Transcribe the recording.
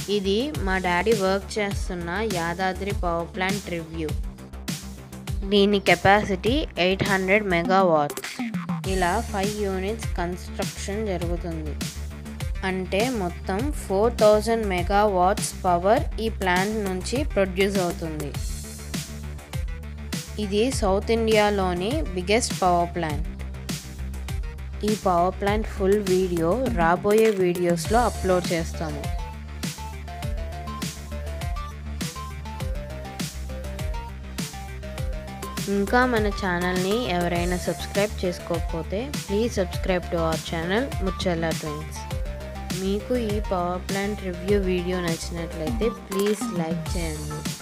ఇది మా daddy work చేస్తున్న యాదాద్రి పవర్ ప్లాంట్ రివ్యూ దీని కెపాసిటీ ఎయిట్ హండ్రెడ్ మెగావాట్స్ ఇలా ఫైవ్ యూనిట్స్ కన్స్ట్రక్షన్ జరుగుతుంది అంటే మొత్తం ఫోర్ థౌజండ్ మెగావాట్స్ పవర్ ఈ ప్లాంట్ నుంచి ప్రొడ్యూస్ అవుతుంది ఇది సౌత్ ఇండియాలోని బిగ్గెస్ట్ పవర్ ప్లాంట్ ఈ పవర్ ప్లాంట్ ఫుల్ వీడియో రాబోయే వీడియోస్లో అప్లోడ్ చేస్తాము ఇంకా మన ఛానల్ని ఎవరైనా సబ్స్క్రైబ్ చేసుకోకపోతే please subscribe to our channel Muchalla twins మీకు ఈ పవర్ ప్లాంట్ రివ్యూ వీడియో నచ్చినట్లయితే ప్లీజ్ లైక్ చేయండి